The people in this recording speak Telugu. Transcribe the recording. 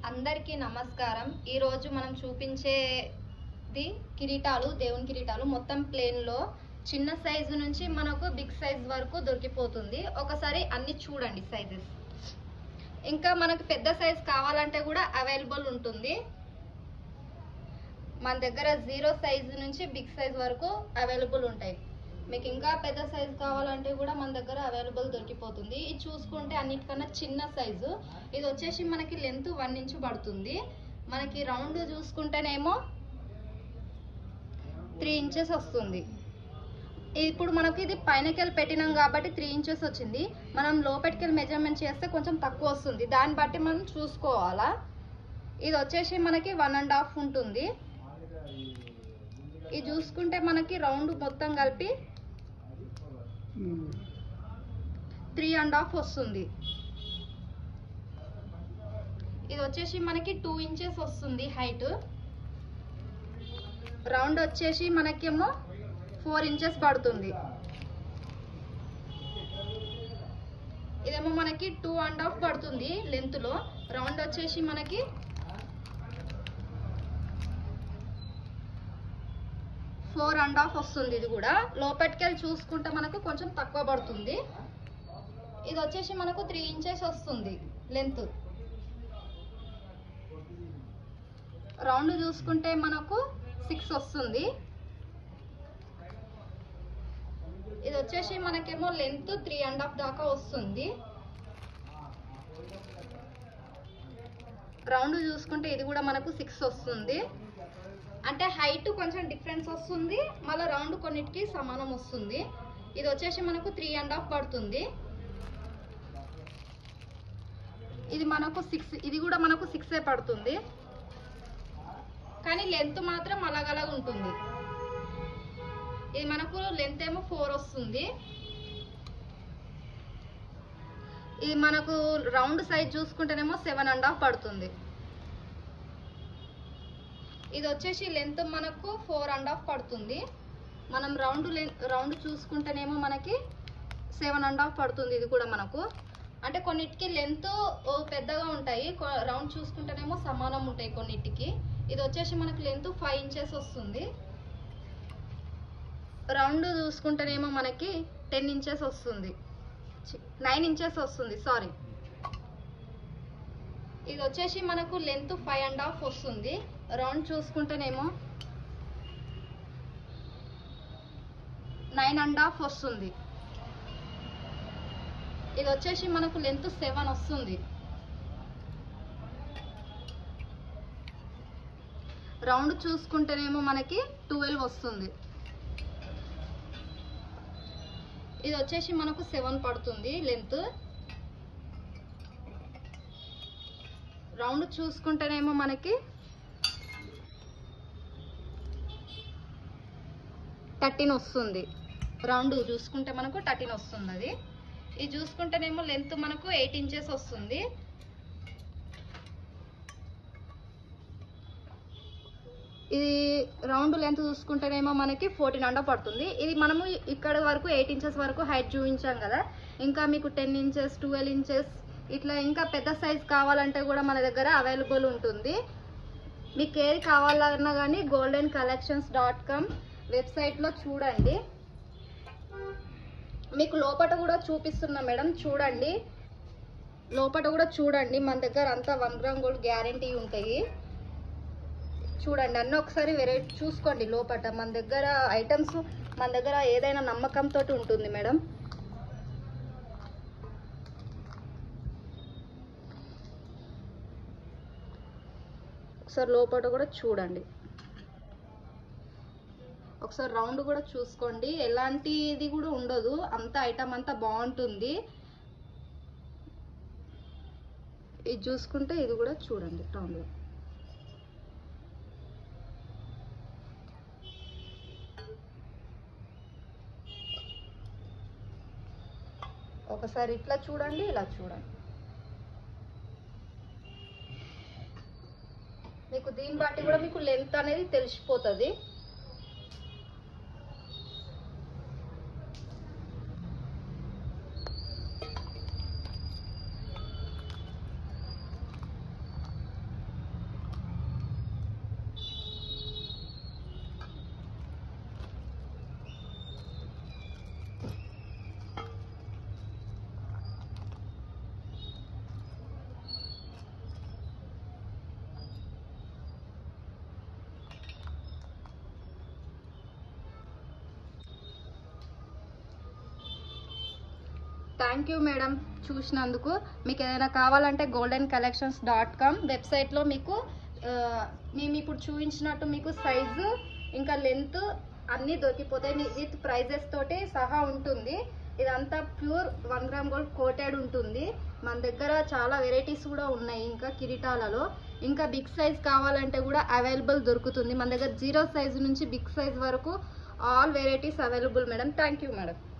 అందరికీ నమస్కారం ఈరోజు మనం చూపించేది కిరీటాలు దేవుని కిరీటాలు మొత్తం ప్లేన్లో చిన్న సైజు నుంచి మనకు బిగ్ సైజ్ వరకు దొరికిపోతుంది ఒకసారి అన్ని చూడండి సైజెస్ ఇంకా మనకు పెద్ద సైజ్ కావాలంటే కూడా అవైలబుల్ ఉంటుంది మన దగ్గర జీరో సైజు నుంచి బిగ్ సైజ్ వరకు అవైలబుల్ ఉంటాయి మీకు ఇంకా పెద్ద సైజ్ కావాలంటే కూడా మన దగ్గర అవైలబుల్ దొరికిపోతుంది ఇది చూసుకుంటే అన్నిటికన్నా చిన్న సైజు ఇది వచ్చేసి మనకి లెంత్ వన్ ఇంచ్ పడుతుంది మనకి రౌండ్ చూసుకుంటేనేమో త్రీ ఇంచెస్ వస్తుంది ఇప్పుడు మనకి ఇది పైనకెళ్ళి పెట్టినాం కాబట్టి త్రీ ఇంచెస్ వచ్చింది మనం లోపలికెళ్ళి మెజర్మెంట్ చేస్తే కొంచెం తక్కువ వస్తుంది దాన్ని బట్టి మనం చూసుకోవాలా ఇది వచ్చేసి మనకి వన్ అండ్ హాఫ్ ఉంటుంది ఇది చూసుకుంటే మనకి రౌండ్ మొత్తం కలిపి త్రీ అండ్ హాఫ్ వస్తుంది ఇది వచ్చేసి మనకి టూ ఇంచెస్ వస్తుంది హైట్ రౌండ్ వచ్చేసి మనకేమో ఫోర్ ఇంచెస్ పడుతుంది ఇదేమో మనకి టూ అండ్ హాఫ్ పడుతుంది లెంత్ లో రౌండ్ వచ్చేసి మనకి ఫోర్ అండ్ హాఫ్ వస్తుంది ఇది కూడా లోపలికెళ్ళి చూసుకుంటే మనకు కొంచెం తక్కువ పడుతుంది ఇది వచ్చేసి మనకు త్రీ ఇంచెస్ వస్తుంది లెంత్ రౌండ్ చూసుకుంటే మనకు సిక్స్ వస్తుంది ఇది వచ్చేసి మనకేమో లెంత్ త్రీ అండ్ హాఫ్ దాకా వస్తుంది రౌండ్ చూసుకుంటే ఇది కూడా మనకు సిక్స్ వస్తుంది అంటే హైట్ కొంచెం డిఫరెన్స్ వస్తుంది మళ్ళీ రౌండ్ కొన్నిటికి సమానం వస్తుంది ఇది వచ్చేసి మనకు త్రీ అండ్ హాఫ్ పడుతుంది ఇది మనకు సిక్స్ ఇది కూడా మనకు సిక్సే పడుతుంది కానీ లెంత్ మాత్రం అలాగలాగా ఉంటుంది ఇది మనకు లెంత్ ఏమో ఫోర్ వస్తుంది ఇది మనకు రౌండ్ సైజ్ చూసుకుంటేనేమో సెవెన్ అండ్ హాఫ్ పడుతుంది ఇది వచ్చేసి లెంత్ మనకు ఫోర్ అండ్ హాఫ్ పడుతుంది మనం రౌండ్ రౌండ్ చూసుకుంటేనేమో మనకి సెవెన్ అండ్ హాఫ్ పడుతుంది ఇది కూడా మనకు అంటే కొన్నిటికి లెంత్ పెద్దగా ఉంటాయి రౌండ్ చూసుకుంటేనేమో సమానం ఉంటాయి కొన్నిటికి ఇది వచ్చేసి మనకి లెంత్ ఫైవ్ ఇంచెస్ వస్తుంది రౌండ్ చూసుకుంటేనేమో మనకి టెన్ ఇంచెస్ వస్తుంది నైన్ ఇంచెస్ వస్తుంది సారీ ఇది వచ్చేసి మనకు లెంత్ ఫైవ్ అండ్ హాఫ్ వస్తుంది రౌండ్ చూసుకుంటేనేమో నైన్ అండ్ హాఫ్ వస్తుంది ఇది వచ్చేసి మనకు లెంత్ సెవెన్ వస్తుంది రౌండ్ చూసుకుంటేనేమో మనకి ట్వెల్వ్ వస్తుంది ఇది వచ్చేసి మనకు సెవెన్ పడుతుంది లెంత్ రౌండ్ చూసుకుంటేనేమో మనకి థర్టీన్ వస్తుంది రౌండ్ చూసుకుంటే మనకు థర్టీన్ వస్తుంది అది ఇది చూసుకుంటేనేమో లెంత్ మనకు ఎయిట్ ఇంచెస్ వస్తుంది ఇది రౌండ్ లెంత్ చూసుకుంటేనేమో మనకి ఫోర్టీన్ అండ పడుతుంది ఇది మనము ఇక్కడ వరకు ఎయిట్ ఇంచెస్ వరకు హైట్ చూపించాం కదా ఇంకా మీకు టెన్ ఇంచెస్ ట్వెల్వ్ ఇంచెస్ ఇట్లా ఇంకా పెద్ద సైజ్ కావాలంటే కూడా మన దగ్గర అవైలబుల్ ఉంటుంది మీకు ఏది కావాలన్నా కానీ గోల్డెన్ కలెక్షన్స్ డాట్ కామ్ వెబ్సైట్లో చూడండి మీకు లోపల కూడా చూపిస్తున్నా మేడం చూడండి లోపల కూడా చూడండి మన దగ్గర అంతా వన్ గ్రామ్ గోల్డ్ గ్యారంటీ ఉంటాయి చూడండి అన్నీ ఒకసారి వెరైటీ చూసుకోండి లోపల మన దగ్గర ఐటమ్స్ మన దగ్గర ఏదైనా నమ్మకంతో ఉంటుంది మేడం ఒకసారి లోపల కూడా చూడండి ఒకసారి రౌండ్ కూడా చూసుకోండి ఎలాంటిది కూడా ఉండదు అంత ఐటమ్ అంతా బాగుంటుంది ఇది చూసుకుంటే ఇది కూడా చూడండి రౌండ్ ఒకసారి ఇట్లా చూడండి ఇలా చూడండి మీకు దీన్ని బట్టి కూడా మీకు లెంత్ అనేది తెలిసిపోతుంది థ్యాంక్ యూ మేడం చూసినందుకు మీకు ఏదైనా కావాలంటే గోల్డెన్ కలెక్షన్స్ డాట్ కామ్ వెబ్సైట్లో మీకు ఆ, మేము ఇప్పుడు చూపించినట్టు మీకు సైజు ఇంకా లెంత్ అన్నీ దొరికిపోతాయి మీ- విత్ ప్రైజెస్ తోటి సహా ఉంటుంది ఇదంతా pure one gram gold coated ఉంటుంది మన దగ్గర చాలా వెరైటీస్ కూడా ఉన్నాయి ఇంకా కిరీటాలలో ఇంకా బిగ్ సైజ్ కావాలంటే కూడా అవైలబుల్ దొరుకుతుంది మన దగ్గర జీరో సైజ్ నుంచి బిగ్ సైజ్ వరకు all varieties available madam thank you madam